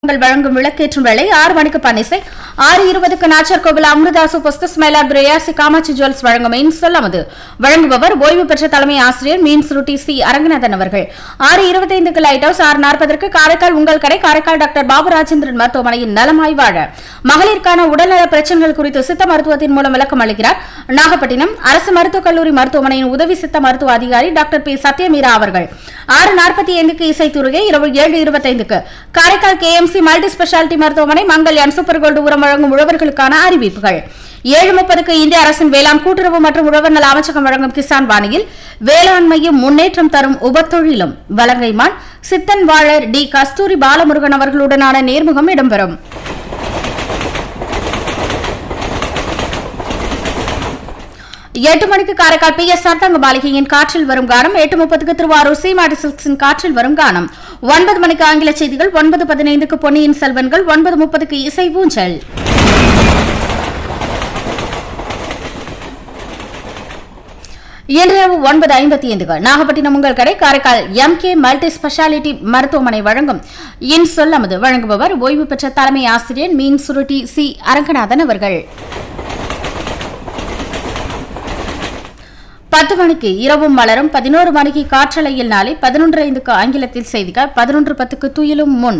உங்கள் வழங்கும் விளக்கேற்றும் வேலை ஆறு மணிக்கு பன்னிசை ஆறு இருபதுக்கு நாச்சர் கோவில் அமிர்தாசு புஸ்தஸ் மயிலாடுதுறை ஏஆர்சி காமாட்சி ஜுவல்ஸ் வழங்கும் மெயின் சொல்லாமது வழங்குபவர் ஓய்வு பெற்ற தலைமை ஆசிரியர் மீன் சுருட்டி சி அரங்கநாதன் அவர்கள் ஆறு இருபத்தைந்துக்கு லைட் ஹவுஸ் ஆறு நாற்பதற்கு காரைக்கால் உங்கள் கடை காரைக்கால் டாக்டர் பாபு ராஜேந்திரன் மருத்துவமனையின் நலமாய் வாழ மகளிருக்கான உடல்நல பிரச்சனைகள் குறித்து சித்த மருத்துவத்தின் மூலம் விளக்கம் அளிக்கிறார் நாகப்பட்டினம் அரசு மருத்துவக் கல்லூரி மருத்துவமனையின் உதவி சித்த மருத்துவ அதிகாரி டாக்டர் பி சத்யமீரா அவர்கள் ஆறு நாற்பத்தி ஐந்துக்கு இசைத்துறையை இரவு ஏழு இருபத்தைந்துக்கு காரைக்கால் கேஎம்சி மல்டி ஸ்பெஷாலிட்டி மருத்துவமனை மங்கல்யான் சூப்பர் கோல்டு உரம் வழங்கும் உழவர்களுக்கான அறிவிப்புகள் ஏழு முப்பதுக்கு இந்திய அரசின் வேளாண் கூட்டுறவு மற்றும் உழவர் நல அமைச்சகம் வழங்கும் கிசான் வாணியில் வேளாண்மையும் முன்னேற்றம் தரும் உபத்தொழிலும் வலங்கைமான் சித்தன் வாழர் டி கஸ்தூரி பாலமுருகன் அவர்களுடனான நேர்முகம் இடம்பெறும் எட்டு மணிக்கு காரைக்கால் பி எஸ் தங்க மாளிகையின் காற்றில் வரும் கானம் எட்டு முப்பதுக்கு திருவாரூர் சீமாடி சில்க்ஸின் காற்றில் வரும் கானம் ஒன்பது மணிக்கு ஆங்கில செய்திகள் ஒன்பது பதினைந்துக்கு பொன்னியின் செல்வன்கள் ஒன்பது முப்பதுக்கு இசை ஊஞ்சல் இன்றிரவு ஒன்பது ஐம்பத்தி ஐந்துக்கு நாகப்பட்டினம் உங்கள் கடை Karaikal M K multi speciality மருத்துவமனை வழங்கும் இன் சொல்லமது வழங்குபவர் ஓய்வு பெற்ற தலைமை ஆசிரியர் மீன் சுருட்டி சி அரங்கநாதன் அவர்கள் பத்து மணிக்கு இரவும் மலரும் பதினோரு மணிக்கு காற்றலையில் நாளை பதினொன்று ஐந்துக்கு ஆங்கிலத்தில் செய்திகள் பதினொன்று பத்துக்கு துயிலும் முன்